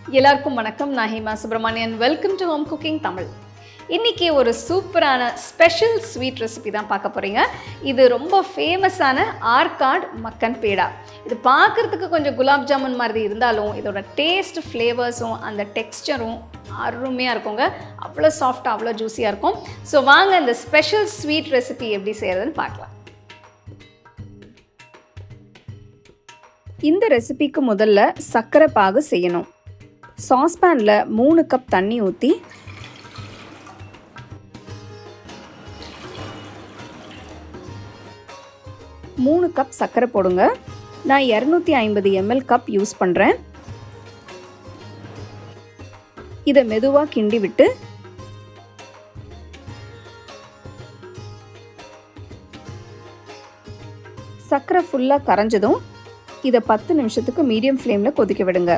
எல்லாருக்கும் வணக்கம் நான் Hema Subramanian welcome to home cooking Tamil இன்னைக்கு ஒரு சூப்பரான ஸ்பெஷல் ஸ்வீட் ரெசிபி தான் பார்க்க போகிறீங்க இது ரொம்ப ஃபேமஸான ஆர்காட் மக்கன் பேடா இது பார்க்குறதுக்கு கொஞ்சம் குலாப் ஜாமுன் மாதிரி இருந்தாலும் இதோட டேஸ்ட் ஃப்ளேவர்ஸும் அந்த டெக்ஸ்டரும் அருமையாக இருக்குங்க அவ்வளோ சாஃப்டாக அவ்வளோ ஜூஸியாக இருக்கும் ஸோ வாங்க இந்த ஸ்பெஷல் ஸ்வீட் ரெசிபி எப்படி செய்கிறதுன்னு பார்க்கலாம் இந்த ரெசிபிக்கு முதல்ல சர்க்கரை பாகு செய்யணும் சாஸ்பேனில் மூணு கப் தண்ணி ஊற்றி மூணு கப் சர்க்கரை போடுங்க நான் இரநூத்தி ஐம்பது எம்எல் கப் யூஸ் பண்ணுறேன் இதை மெதுவாக கிண்டி விட்டு சர்க்கரை ஃபுல்லாக கரைஞ்சதும் இதை பத்து நிமிஷத்துக்கு மீடியம் ஃப்ளேமில் கொதிக்க விடுங்க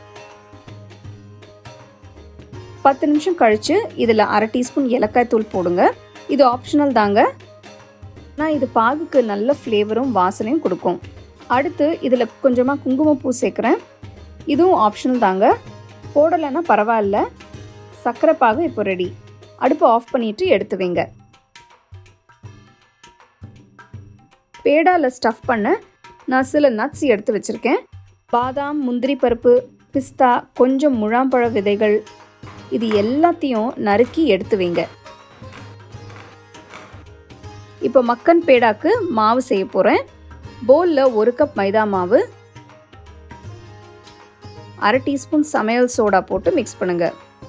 பத்து நிமிஷம் கழித்து இதில் அரை டீஸ்பூன் ஏலக்காய் தூள் போடுங்க இது ஆப்ஷனல் தாங்க நான் இது பாகுக்கு நல்ல ஃப்ளேவரும் வாசனையும் கொடுக்கும் அடுத்து இதில் கொஞ்சமாக குங்குமப்பூ சேர்க்குறேன் இதுவும் ஆப்ஷனல் தாங்க போடலைன்னா பரவாயில்ல சர்க்கரை பாகு இப்போ ரெடி அடுப்பு ஆஃப் பண்ணிவிட்டு எடுத்து வைங்க பேடாவில் ஸ்டஃப் பண்ண நான் சில நட்ஸ் எடுத்து வச்சுருக்கேன் பாதாம் முந்திரி பருப்பு பிஸ்தா கொஞ்சம் முழாம்பழ விதைகள் இது எல்லாத்தையும் நறுக்கி எடுத்து வைங்க இப்போ மக்கன் பேடாக்கு மாவு செய்ய போகிறேன் போலில் ஒரு கப் மைதா மாவு அரை டீஸ்பூன் சமையல் சோடா போட்டு மிக்ஸ் பண்ணுங்க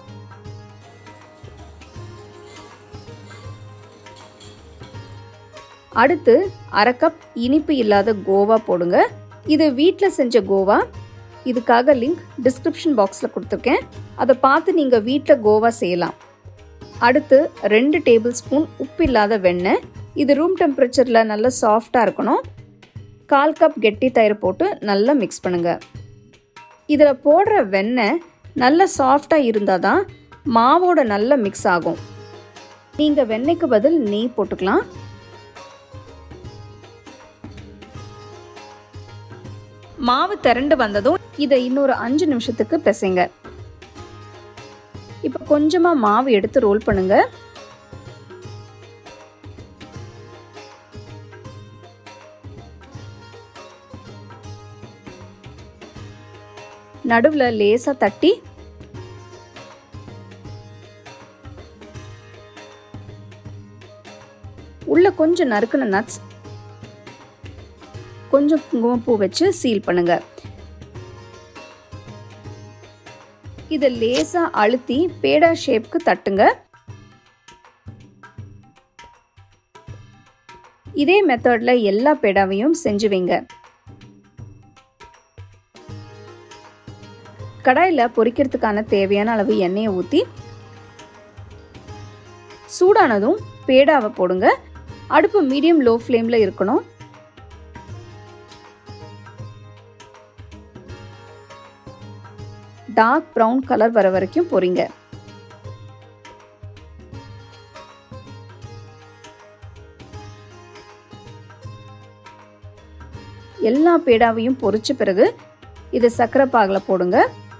அடுத்து அரை கப் இனிப்பு இல்லாத கோவா போடுங்க இது வீட்டில் செஞ்ச கோவா இதுக்காக லிங்க் டிஸ்கிரிப்ஷன் பாக்ஸில் கொடுத்துருக்கேன் அதை பார்த்து நீங்கள் வீட்டில் கோவா செய்யலாம் அடுத்து ரெண்டு டேபிள் ஸ்பூன் உப்பு இல்லாத வெண்ணெய் இது ரூம் டெம்பரேச்சரில் நல்லா சாஃப்டாக இருக்கணும் கால் கப் கெட்டி தயிர் போட்டு நல்லா மிக்ஸ் பண்ணுங்க இதில் போடுற வெண்ணெய் நல்ல சாஃப்டாக இருந்தால் தான் மாவோட நல்ல மிக்ஸ் ஆகும் நீங்கள் வெண்ணெய்க்கு பதில் நெய் போட்டுக்கலாம் மாவு திரண்டு வந்ததும் இதை இன்னொரு அஞ்சு நிமிஷத்துக்கு பிசைங்க இப்போ கொஞ்சமாக மாவு எடுத்து ரோல் பண்ணுங்க நடுவில் லேசாக தட்டி உள்ள கொஞ்சம் நறுக்குன நட்ஸ் கொஞ்சம் குங்குமப்பூ வச்சு சீல் பண்ணுங்க இதை லேசாக அழுத்தி பேடா ஷேப்க்கு தட்டுங்க இதே மெத்தடில் எல்லா பேடாவையும் செஞ்சு வைங்க கடாயில் பொரிக்கிறதுக்கான தேவையான அளவு எண்ணெயை ஊற்றி சூடானதும் பேடாவை போடுங்க அடுப்பு மீடியம் லோ ஃப்ளேமில் இருக்கணும் டார்க் ப்ரௌன் கலர் வர வரைக்கும் பொரிங்க எல்லா பேடாவையும் பொரிச்ச பிறகு இதை சர்க்கரை பாகில் போடுங்க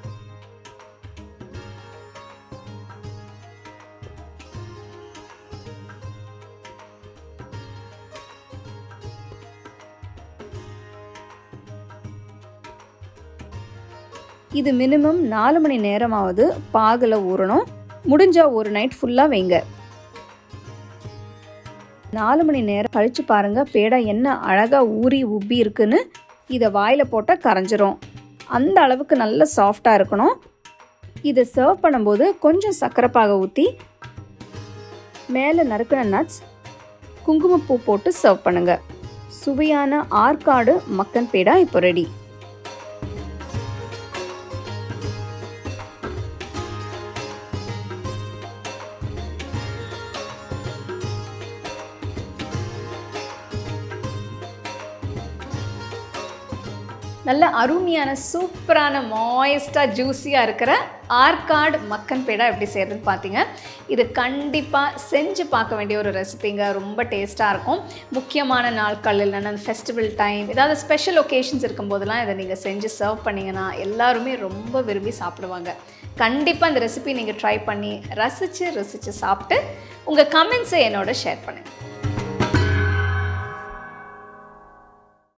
இது மினிமம் நாலு மணி நேரமாவது பாகில் ஊறணும் முடிஞ்சா ஒரு நைட் ஃபுல்லாக வைங்க நாலு மணி நேரம் கழிச்சு பாருங்க பேடா என்ன அழகா ஊறி உப்பி இருக்குன்னு இதை வாயில் போட்டால் கரைஞ்சிரும் அந்த அளவுக்கு நல்ல சாஃப்டாக இருக்கணும் இதை சர்வ் பண்ணும்போது கொஞ்சம் சர்க்கரை பாகை ஊற்றி மேலே நறுக்கின நட்ஸ் குங்குமப்பூ போட்டு சர்வ் பண்ணுங்க சுவையான ஆற்காடு மக்கன் பேடா இப்போ ரெடி நல்ல அருமையான சூப்பரான மாய்ஸ்டாக ஜூஸியாக இருக்கிற ஆர்காட் மக்கன் பேடா எப்படி செய்கிறதுன்னு பார்த்தீங்க இது கண்டிப்பாக செஞ்சு பார்க்க வேண்டிய ஒரு ரெசிபிங்க ரொம்ப டேஸ்ட்டாக இருக்கும் முக்கியமான நாட்கள் இல்லைன்னா ஃபெஸ்டிவல் டைம் ஏதாவது ஸ்பெஷல் ஒகேஷன்ஸ் இருக்கும்போதெல்லாம் இதை நீங்கள் செஞ்சு சர்வ் பண்ணிங்கன்னா எல்லாருமே ரொம்ப விரும்பி சாப்பிடுவாங்க கண்டிப்பாக இந்த ரெசிபி நீங்கள் ட்ரை பண்ணி ரசித்து ருசித்து சாப்பிட்டு உங்கள் கமெண்ட்ஸை என்னோட ஷேர் பண்ணுங்கள்